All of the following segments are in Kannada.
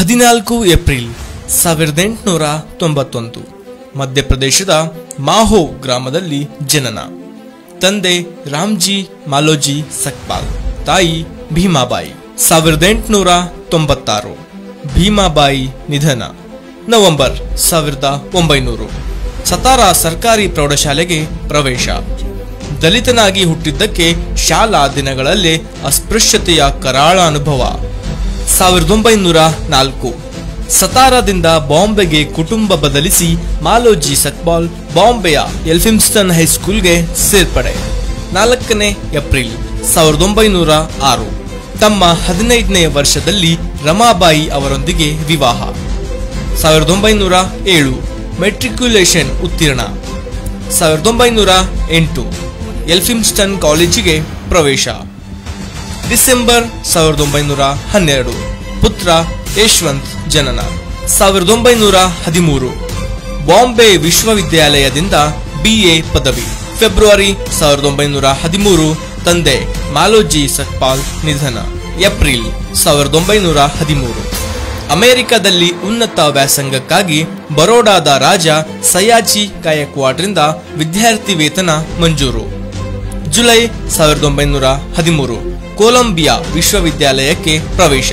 ಹದಿನಾಲ್ಕು ಏಪ್ರಿಲ್ ಸಾವಿರದ ಎಂಟುನೂರ ತೊಂಬತ್ತೊಂದು ಮಧ್ಯಪ್ರದೇಶದ ಮಾಹೋ ಗ್ರಾಮದಲ್ಲಿ ಜನನ ತಂದೆ ರಾಮ್ಜಿ ಮಾಲೋಜಿ ಸಕ್ಪಾಲ್ ತಾಯಿ ಭೀಮಾಬಾಯಿ ಸಾವಿರದ ಎಂಟುನೂರ ತೊಂಬತ್ತಾರು ಭೀಮಾಬಾಯಿ ನಿಧನ ನವೆಂಬರ್ ಸಾವಿರದ ಒಂಬೈನೂರು ಸತಾರ ಸರ್ಕಾರಿ ಪ್ರೌಢಶಾಲೆಗೆ ಪ್ರವೇಶ ದಲಿತನಾಗಿ ಹುಟ್ಟಿದ್ದಕ್ಕೆ ಶಾಲಾ ದಿನಗಳಲ್ಲೇ ಅಸ್ಪೃಶ್ಯತೆಯ ಕರಾಳ ಅನುಭವ ಸಾವಿರದ ಒಂಬೈನೂರ ನಾಲ್ಕು ಸತಾರಾದಿಂದ ಬಾಂಬೆಗೆ ಕುಟುಂಬ ಬದಲಿಸಿ ಮಾಲೋಜಿ ಸಕ್ಬಾಲ್ ಬಾಂಬೆಯ ಎಲ್ಫಿಮ್ಸ್ಟನ್ ಹೈಸ್ಕೂಲ್ಗೆ ಸೇರ್ಪಡೆ ನಾಲ್ಕನೇ ಏಪ್ರಿಲ್ ಸಾವಿರದ ಒಂಬೈನೂರ ಆರು ತಮ್ಮ ಹದಿನೈದನೇ ವರ್ಷದಲ್ಲಿ ರಮಾಬಾಯಿ ಅವರೊಂದಿಗೆ ವಿವಾಹ ಸಾವಿರದ ಒಂಬೈನೂರ ಏಳು ಮೆಟ್ರಿಕ್ಯುಲೇಷನ್ ಉತ್ತೀರ್ಣ ಸಾವಿರದ ಒಂಬೈನೂರ ಎಂಟು ಎಲ್ಫಿಮ್ಸ್ಟನ್ ಕಾಲೇಜಿಗೆ ಪ್ರವೇಶ ಡಿಸೆಂಬರ್ ಸಾವಿರದ ಒಂಬೈನೂರ ಹನ್ನೆರಡು ಪುತ್ರ ಯಶವಂತ್ ಜನನ ಸಾವಿರದ ಒಂಬೈನೂರ ಹದಿಮೂರು ಬಾಂಬೆ ವಿಶ್ವವಿದ್ಯಾಲಯದಿಂದ ಬಿಎ ಪದವಿ ಫೆಬ್ರವರಿ ಸಾವಿರದ ಒಂಬೈನೂರ ಹದಿಮೂರು ತಂದೆ ಮಾಲೋಜಿ ಸಕ್ಪಾಲ್ ನಿಧನ ಏಪ್ರಿಲ್ ಸಾವಿರದ ಒಂಬೈನೂರ ಹದಿಮೂರು ಅಮೆರಿಕದಲ್ಲಿ ಉನ್ನತ ವ್ಯಾಸಂಗಕ್ಕಾಗಿ ಬರೋಡಾದ ರಾಜ ಸಯಾಜಿ ಗಾಯಕ್ವಾಡ್ರಿಂದ ವಿದ್ಯಾರ್ಥಿ ವೇತನ ಮಂಜೂರು ಜುಲೈ ಸಾವಿರದ ಒಂಬೈನೂರ ಹದಿಮೂರು ಕೊಲಂಬಿಯಾ ವಿಶ್ವವಿದ್ಯಾಲಯಕ್ಕೆ ಪ್ರವೇಶ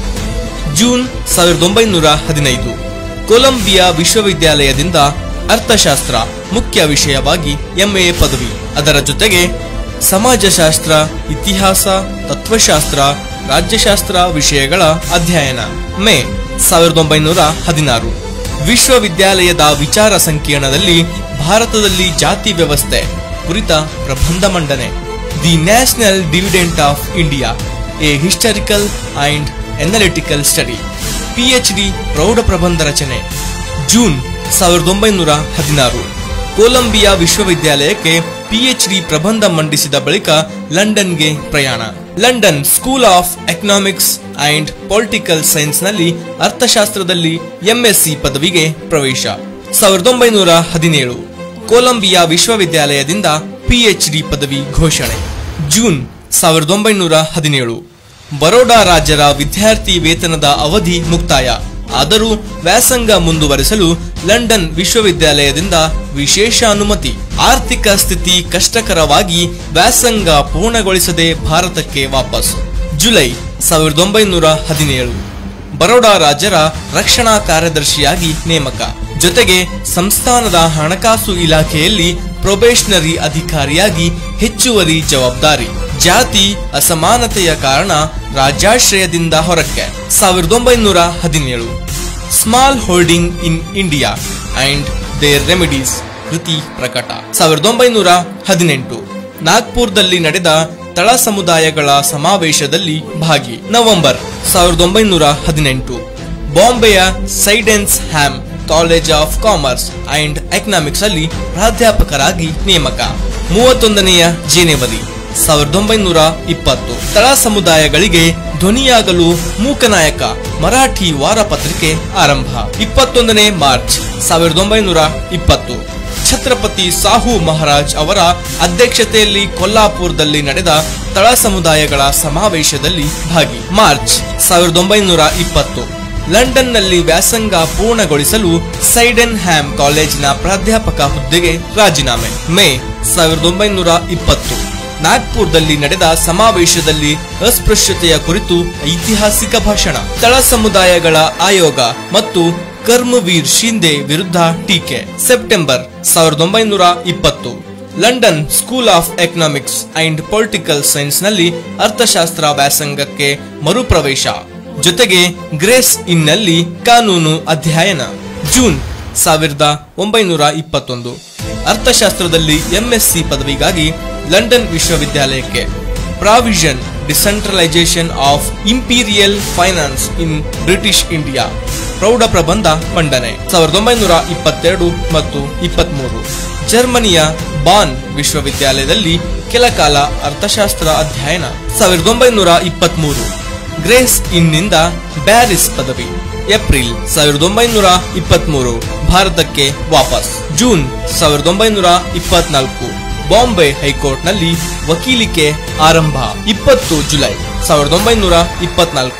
ಜೂನ್ ಸಾವಿರದ ಒಂಬೈನೂರ ಹದಿನೈದು ಕೊಲಂಬಿಯಾ ವಿಶ್ವವಿದ್ಯಾಲಯದಿಂದ ಅರ್ಥಶಾಸ್ತ್ರ ಮುಖ್ಯ ವಿಷಯವಾಗಿ ಎಂಎ ಪದವಿ ಅದರ ಜೊತೆಗೆ ಸಮಾಜಶಾಸ್ತ್ರ ಇತಿಹಾಸ ತತ್ವಶಾಸ್ತ್ರ ರಾಜ್ಯಶಾಸ್ತ್ರ ವಿಷಯಗಳ ಅಧ್ಯಯನ ಮೇ ಸಾವಿರದ ಒಂಬೈನೂರ ಹದಿನಾರು ವಿಶ್ವವಿದ್ಯಾಲಯದ ವಿಚಾರ ಸಂಕಿರಣದಲ್ಲಿ ಭಾರತದಲ್ಲಿ ಜಾತಿ ವ್ಯವಸ್ಥೆ ಕುರಿತ ಪ್ರಬಂಧ ಮಂಡನೆ the national dividend of India a historical and analytical study PhD ಪ್ರೌಢ ಪ್ರಬಂಧ ರಚನೆ ಜೂನ್ ಸಾವಿರದ ಒಂಬೈನೂರ ಹದಿನಾರು ಕೊಲಂಬಿಯಾ ವಿಶ್ವವಿದ್ಯಾಲಯಕ್ಕೆ ಪಿಎಚ್ಡಿ ಪ್ರಬಂಧ ಮಂಡಿಸಿದ ಬಳಿಕ ಲಂಡನ್ಗೆ ಪ್ರಯಾಣ London school of economics and political ಸೈನ್ಸ್ನಲ್ಲಿ ಅರ್ಥಶಾಸ್ತ್ರದಲ್ಲಿ ಎಂಎಸ್ಸಿ ಪದವಿಗೆ ಪ್ರವೇಶ ಸಾವಿರದ ಒಂಬೈನೂರ ಹದಿನೇಳು ಕೊಲಂಬಿಯಾ ವಿಶ್ವವಿದ್ಯಾಲಯದಿಂದ ಪಿಎಚ್ಡಿ ಪದವಿ ಘೋಷಣೆ ಜೂನ್ ಸಾವಿರದ ಒಂಬೈನೂರ ಹದಿನೇಳು ಬರೋಡಾ ರಾಜ್ಯರ ವಿದ್ಯಾರ್ಥಿ ವೇತನದ ಅವಧಿ ಮುಕ್ತಾಯ ಆದರೂ ವ್ಯಾಸಂಗ ಮುಂದುವರೆಸಲು ಲಂಡನ್ ವಿಶ್ವವಿದ್ಯಾಲಯದಿಂದ ವಿಶೇಷ ಅನುಮತಿ ಆರ್ಥಿಕ ಸ್ಥಿತಿ ಕಷ್ಟಕರವಾಗಿ ವ್ಯಾಸಂಗ ಪೂರ್ಣಗೊಳಿಸದೆ ಭಾರತಕ್ಕೆ ವಾಪಸ್ ಜುಲೈ ಸಾವಿರದ ಒಂಬೈನೂರ ಹದಿನೇಳು ಬರೋಡಾ ರಾಜ್ಯರ ರಕ್ಷಣಾ ಕಾರ್ಯದರ್ಶಿಯಾಗಿ ನೇಮಕ ಜೊತೆಗೆ ಸಂಸ್ಥಾನದ ಹಣಕಾಸು ಇಲಾಖೆಯಲ್ಲಿ ಪ್ರೊಬೇಷನರಿ ಅಧಿಕಾರಿಯಾಗಿ ಹೆಚ್ಚುವರಿ ಜವಾಬ್ದಾರಿ ಜಾತಿ ಅಸಮಾನತೆಯ ಕಾರಣ ರಾಜ್ಯಾಶ್ರಯದಿಂದ ಹೊರಕ್ಕೆ ಸಾವಿರದ ಒಂಬೈನೂರ ಹದಿನೇಳು small holding in India and their remedies ಕೃತಿ ಪ್ರಕಟ ಸಾವಿರದ ಒಂಬೈನೂರ ಹದಿನೆಂಟು ನಾಗ್ಪುರದಲ್ಲಿ ನಡೆದ ತಳ ಸಮುದಾಯಗಳ ಸಮಾವೇಶದಲ್ಲಿ ಭಾಗಿ ನವೆಂಬರ್ ಸಾವಿರದ ಒಂಬೈನೂರ ಹದಿನೆಂಟು ಬಾಂಬೆಯ Sydenham college of commerce and economics ಅಲ್ಲಿ ಪ್ರಾಧ್ಯಾಪಕರಾಗಿ ನೇಮಕ ಮೂವತ್ತೊಂದನೆಯ ಜನವರಿ ಸಾವಿರದ ಒಂಬೈನೂರ ಇಪ್ಪತ್ತು ತಳ ಸಮುದಾಯಗಳಿಗೆ ಧ್ವನಿಯಾಗಲು ಮೂಕನಾಯಕ ಮರಾಠಿ ವಾರಪತ್ರಿಕೆ ಆರಂಭ ಇಪ್ಪತ್ತೊಂದನೇ ಮಾರ್ಚ್ ಸಾವಿರದ ಒಂಬೈನೂರ ಇಪ್ಪತ್ತು ಛತ್ರಪತಿ ಸಾಹು ಮಹಾರಾಜ್ ಅವರ ಅಧ್ಯಕ್ಷತೆಯಲ್ಲಿ ಕೊಲ್ಲಾಪುರದಲ್ಲಿ ನಡೆದ ತಳ ಸಮುದಾಯಗಳ ಸಮಾವೇಶದಲ್ಲಿ ಭಾಗಿ ಮಾರ್ಚ್ ಸಾವಿರದ ಒಂಬೈನೂರ ಇಪ್ಪತ್ತು ಲಂಡನ್ನಲ್ಲಿ ವ್ಯಾಸಂಗ ಪೂರ್ಣಗೊಳಿಸಲು ಸೈಡೆನ್ ಹ್ಯಾಮ್ ಕಾಲೇಜಿನ ಪ್ರಾಧ್ಯಾಪಕ ಹುದ್ದೆಗೆ ರಾಜೀನಾಮೆ ಮೇ ಸಾವಿರದ ಒಂಬೈನೂರ ಇಪ್ಪತ್ತು ನಾಗ್ಪುರದಲ್ಲಿ ನಡೆದ ಸಮಾವೇಶದಲ್ಲಿ ಅಸ್ಪೃಶ್ಯತೆಯ ಕುರಿತು ಐತಿಹಾಸಿಕ ಭಾಷಣ ತಳ ಸಮುದಾಯಗಳ ಆಯೋಗ ಮತ್ತು ಕರ್ಮವೀರ್ ಶಿಂದೆ ವಿರುದ್ಧ ಟೀಕೆ ಸೆಪ್ಟೆಂಬರ್ ಸಾವಿರದ ಒಂಬೈನೂರ ಇಪ್ಪತ್ತು London school of economics and political ಸೈನ್ಸ್ನಲ್ಲಿ ಅರ್ಥಶಾಸ್ತ್ರ ವ್ಯಾಸಂಗಕ್ಕೆ ಮರುಪ್ರವೇಶ ಜೊತೆಗೆ ಗ್ರೇಸ್ ಇನ್ನಲ್ಲಿ ಕಾನೂನು ಅಧ್ಯಯನ ಜೂನ್ ಸಾವಿರದ ಒಂಬೈನೂರ ಇಪ್ಪತ್ತೊಂದು ಅರ್ಥಶಾಸ್ತ್ರದಲ್ಲಿ ಎಂಎಸ್ಸಿ ಪದವಿಗಾಗಿ ಲಂಡನ್ ವಿಶ್ವವಿದ್ಯಾಲಯಕ್ಕೆ provision decentralisation of imperial finance in British India ಪ್ರೌಢ ಪ್ರಬಂಧ ಮಂಡನೆ ಸಾವಿರದ ಒಂಬೈನೂರ ಇಪ್ಪತ್ತೆರಡು ಮತ್ತು ಇಪ್ಪತ್ಮೂರು ಜರ್ಮನಿಯ ಬಾನ್ ವಿಶ್ವವಿದ್ಯಾಲಯದಲ್ಲಿ ಕೆಲ ಕಾಲ ಅರ್ಥಶಾಸ್ತ್ರ ಅಧ್ಯಯನ ಸಾವಿರದ ಒಂಬೈನೂರ ಇಪ್ಪತ್ಮೂರು ಗ್ರೇಸ್ ಇನ್ನಿಂದ ಬ್ಯಾರಿಸ್ ಪದವಿ ಏಪ್ರಿಲ್ ಸಾವಿರದ ಒಂಬೈನೂರ ಇಪ್ಪತ್ಮೂರು ಭಾರತಕ್ಕೆ ವಾಪಸ್ ಜೂನ್ ಸಾವಿರದ ಒಂಬೈನೂರ ಇಪ್ಪತ್ನಾಲ್ಕು ಬಾಂಬೆ ಹೈಕೋರ್ಟ್ನಲ್ಲಿ ವಕೀಲಿಕೆ ಆರಂಭ ಇಪ್ಪತ್ತು ಜುಲೈ ಸಾವಿರದ ಒಂಬೈನೂರ ಇಪ್ಪತ್ನಾಲ್ಕು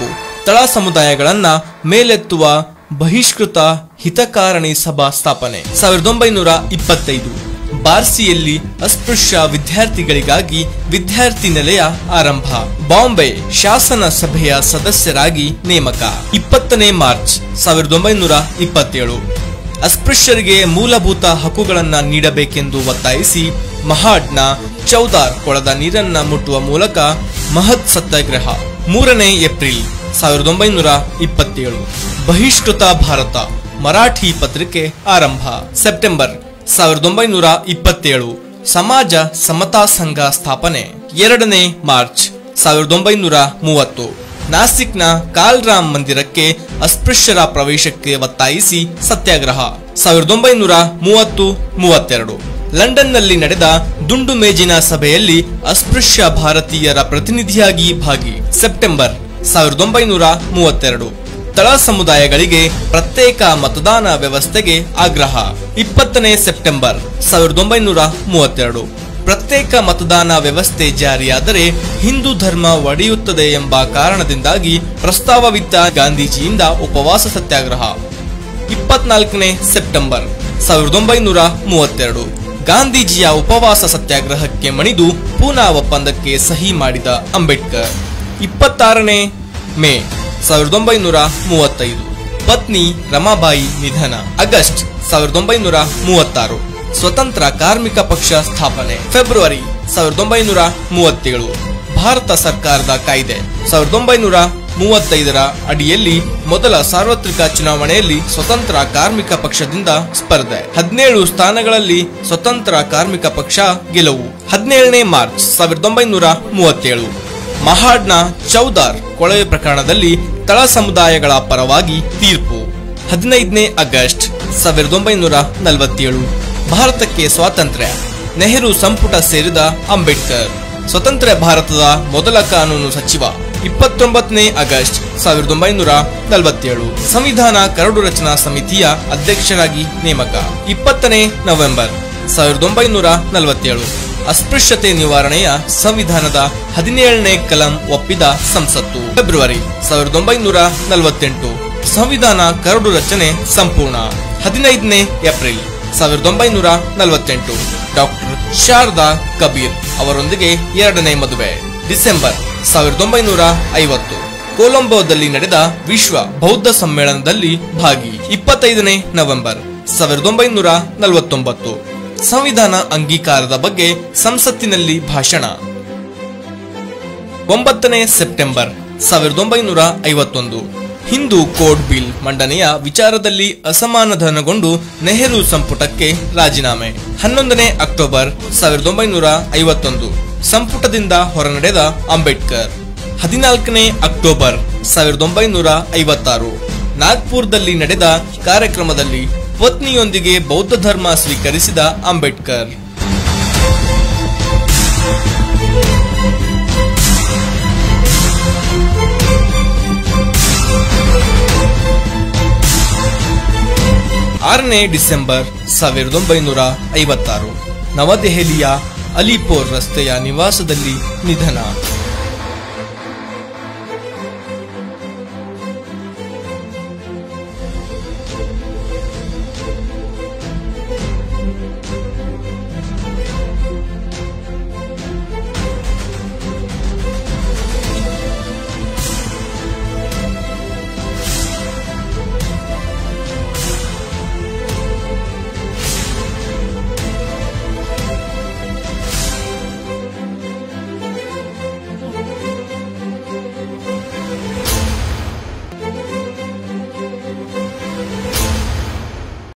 ತಳ ಸಮುದಾಯಗಳನ್ನ ಮೇಲೆತ್ತುವ ಬಹಿಷ್ಕೃತ ಹಿತಕಾರಣಿ ಸಭಾ ಸ್ಥಾಪನೆ ಸಾವಿರದ ಒಂಬೈನೂರ ಇಪ್ಪತ್ತೈದು ಬಾರ್ಸಿಯಲ್ಲಿ ಅಸ್ಪೃಶ್ಯ ವಿದ್ಯಾರ್ಥಿಗಳಿಗಾಗಿ ವಿದ್ಯಾರ್ಥಿ ನಿಲಯ ಆರಂಭ ಬಾಂಬೆ ಶಾಸನ ಸಭೆಯ ಸದಸ್ಯರಾಗಿ ನೇಮಕ ಇಪ್ಪತ್ತನೇ ಮಾರ್ಚ್ ಸಾವಿರದ ಒಂಬೈನೂರ ಇಪ್ಪತ್ತೇಳು ಅಸ್ಪೃಶ್ಯರಿಗೆ ಮೂಲಭೂತ ಹಕ್ಕುಗಳನ್ನ ನೀಡಬೇಕೆಂದು ಒತ್ತಾಯಿಸಿ ಮಹಾಡ್ನ ಚೌದಾರ್ ಕೊಳದ ನೀರನ್ನ ಮುಟ್ಟುವ ಮೂಲಕ ಮಹತ್ ಸತ್ಯಾಗ್ರಹ ಮೂರನೇ ಏಪ್ರಿಲ್ ಸಾವಿರದ ಒಂಬೈನೂರ ಇಪ್ಪತ್ತೇಳು ಬಹಿಷ್ಕೃತ ಭಾರತ ಮರಾಠಿ ಪತ್ರಿಕೆ ಆರಂಭ ಸೆಪ್ಟೆಂಬರ್ ಸಾವಿರದ ಒಂಬೈನೂರ ಇಪ್ಪತ್ತೇಳು ಸಮಾಜ ಸಮತಾ ಸಂಘ ಸ್ಥಾಪನೆ ಎರಡನೇ ಮಾರ್ಚ್ ಸಾವಿರದ ಒಂಬೈನೂರ ಮೂವತ್ತು ನಾಸಿಕ್ನ ಕಾಲ್ರಾಮ್ ಮಂದಿರಕ್ಕೆ ಅಸ್ಪೃಶ್ಯರ ಪ್ರವೇಶಕ್ಕೆ ಒತ್ತಾಯಿಸಿ ಸತ್ಯಾಗ್ರಹ ಸಾವಿರದ ಒಂಬೈನೂರ ಮೂವತ್ತು ಮೂವತ್ತೆರಡು ಲಂಡನ್ನಲ್ಲಿ ನಡೆದ ದುಂಡು ಮೇಜಿನ ಸಭೆಯಲ್ಲಿ ಅಸ್ಪೃಶ್ಯ ಭಾರತೀಯರ ಪ್ರತಿನಿಧಿಯಾಗಿ ಭಾಗಿ ಸೆಪ್ಟೆಂಬರ್ ಸಾವಿರದ ಒಂಬೈನೂರ ಮೂವತ್ತೆರಡು ತಳ ಸಮುದಾಯಗಳಿಗೆ ಪ್ರತ್ಯೇಕ ಮತದಾನ ವ್ಯವಸ್ಥೆಗೆ ಆಗ್ರಹ ಇಪ್ಪತ್ತನೇ ಸೆಪ್ಟೆಂಬರ್ ಸಾವಿರದ ಒಂಬೈನೂರ ಮೂವತ್ತೆರಡು ಪ್ರತ್ಯೇಕ ಮತದಾನ ವ್ಯವಸ್ಥೆ ಜಾರಿಯಾದರೆ ಹಿಂದೂ ಧರ್ಮ ಒಡೆಯುತ್ತದೆ ಎಂಬ ಕಾರಣದಿಂದಾಗಿ ಪ್ರಸ್ತಾವವಿದ್ದ ಗಾಂಧೀಜಿಯಿಂದ ಉಪವಾಸ ಸತ್ಯಾಗ್ರಹ ಇಪ್ಪತ್ನಾಲ್ಕನೇ ಸೆಪ್ಟೆಂಬರ್ ಸಾವಿರದ ಒಂಬೈನೂರ ಮೂವತ್ತೆರಡು ಗಾಂಧೀಜಿಯ ಉಪವಾಸ ಸತ್ಯಾಗ್ರಹಕ್ಕೆ ಮಣಿದು ಪೂನಾ ಒಪ್ಪಂದಕ್ಕೆ ಸಹಿ ಮಾಡಿದ ಅಂಬೇಡ್ಕರ್ ಇಪ್ಪತ್ತಾರನೇ ಮೇ ಸಾವಿರದ ಒಂಬೈನೂರ ಮೂವತ್ತೈದು ಪತ್ನಿ ರಮಾಬಾಯಿ ನಿಧನ ಆಗಸ್ಟ್ ಸಾವಿರದ ಒಂಬೈನೂರ ಮೂವತ್ತಾರು ಸ್ವತಂತ್ರ ಕಾರ್ಮಿಕ ಪಕ್ಷ ಸ್ಥಾಪನೆ ಫೆಬ್ರವರಿ ಸಾವಿರದ ಒಂಬೈನೂರ ಮೂವತ್ತೇಳು ಭಾರತ ಸರ್ಕಾರದ ಕಾಯ್ದೆ ಸಾವಿರದ ಒಂಬೈನೂರ ಮೂವತ್ತೈದರ ಅಡಿಯಲ್ಲಿ ಮೊದಲ ಸಾರ್ವತ್ರಿಕ ಚುನಾವಣೆಯಲ್ಲಿ ಸ್ವತಂತ್ರ ಕಾರ್ಮಿಕ ಪಕ್ಷದಿಂದ ಸ್ಪರ್ಧೆ ಹದಿನೇಳು ಸ್ಥಾನಗಳಲ್ಲಿ ಸ್ವತಂತ್ರ ಕಾರ್ಮಿಕ ಪಕ್ಷ ಗೆಲುವು ಹದಿನೇಳನೇ ಮಾರ್ಚ್ ಸಾವಿರದ ಒಂಬೈನೂರ ಮೂವತ್ತೇಳು ಮಹಾಡ್ನ ಚೌದಾರ್ ಕೊಳವೆ ಪ್ರಕರಣದಲ್ಲಿ ತಳ ಸಮುದಾಯಗಳ ಪರವಾಗಿ ತೀರ್ಪು ಹದಿನೈದನೇ ಆಗಸ್ಟ್ ಸಾವಿರದ ಒಂಬೈನೂರ ನಲವತ್ತೇಳು ಭಾರತಕ್ಕೆ ಸ್ವಾತಂತ್ರ್ಯ ನೆಹರು ಸಂಪುಟ ಸೇರಿದ ಅಂಬೇಡ್ಕರ್ ಸ್ವತಂತ್ರ ಭಾರತದ ಮೊದಲ ಕಾನೂನು ಸಚಿವ ಇಪ್ಪತ್ತೊಂಬತ್ತನೇ ಆಗಸ್ಟ್ ಸಾವಿರದ ಒಂಬೈನೂರ ನಲವತ್ತೇಳು ಸಂವಿಧಾನ ಕರಡು ರಚನಾ ಸಮಿತಿಯ ಅಧ್ಯಕ್ಷರಾಗಿ ನೇಮಕ ಇಪ್ಪತ್ತನೇ ನವೆಂಬರ್ ಸಾವಿರದ ಒಂಬೈನೂರ ನಲವತ್ತೇಳು ಅಸ್ಪೃಶ್ಯತೆ ನಿವಾರಣೆಯ ಸಂವಿಧಾನದ ಹದಿನೇಳನೇ ಕಲಂ ಒಪ್ಪಿದ ಸಂಸತ್ತು ಫೆಬ್ರವರಿ ಸಾವಿರದ ಒಂಬೈನೂರ ನಲವತ್ತೆಂಟು ಸಂವಿಧಾನ ಕರಡು ರಚನೆ ಸಂಪೂರ್ಣ ಹದಿನೈದನೇ ಏಪ್ರಿಲ್ ಸಾವಿರದ ಒಂಬೈನೂರ ನಲವತ್ತೆಂಟು ಡಾಕ್ಟರ್ ಶಾರದಾ ಕಬೀರ್ ಅವರೊಂದಿಗೆ ಎರಡನೇ ಮದುವೆ ಡಿಸೆಂಬರ್ ಸಾವಿರದ ಒಂಬೈನೂರ ಐವತ್ತು ಕೊಲಂಬೋದಲ್ಲಿ ನಡೆದ ವಿಶ್ವ ಬೌದ್ಧ ಸಮ್ಮೇಳನದಲ್ಲಿ ಭಾಗಿ ಇಪ್ಪತ್ತೈದನೇ ನವೆಂಬರ್ ಸಾವಿರದ ಒಂಬೈನೂರ ನಲವತ್ತೊಂಬತ್ತು ಸಂವಿಧಾನ ಅಂಗೀಕಾರದ ಬಗ್ಗೆ ಸಂಸತ್ತಿನಲ್ಲಿ ಭಾಷಣ ಒಂಬತ್ತನೇ ಸೆಪ್ಟೆಂಬರ್ ಸಾವಿರದ ಒಂಬೈನೂರ ಐವತ್ತೊಂದು ಹಿಂದೂ ಕೋಡ್ ಬಿಲ್ ಮಂಡನೆಯ ವಿಚಾರದಲ್ಲಿ ಅಸಮಾಧಾನಗೊಂಡು ನೆಹರು ಸಂಪುಟಕ್ಕೆ ರಾಜೀನಾಮೆ ಹನ್ನೊಂದನೇ ಅಕ್ಟೋಬರ್ ಸಾವಿರದ ಒಂಬೈನೂರ ಐವತ್ತೊಂದು ಸಂಪುಟದಿಂದ ಹೊರನಡೆದ ಅಂಬೇಡ್ಕರ್ ಹದಿನಾಲ್ಕನೇ ಅಕ್ಟೋಬರ್ ಸಾವಿರದ ಒಂಬೈನೂರ ಐವತ್ತಾರು ನಾಗ್ಪುರದಲ್ಲಿ ನಡೆದ ಕಾರ್ಯಕ್ರಮದಲ್ಲಿ ಪತ್ನಿಯೊಂದಿಗೆ ಬೌದ್ಧ ಧರ್ಮ ಸ್ವೀಕರಿಸಿದ ಅಂಬೇಡ್ಕರ್ ಆರನೇ ಡಿಸೆಂಬರ್ ಸಾವಿರದ ಒಂಬೈನೂರ ಐವತ್ತಾರು ನವದೆಹಲಿಯ ಅಲಿಪೋರ್ ರಸ್ತೆಯ ನಿವಾಸದಲ್ಲಿ ನಿಧನ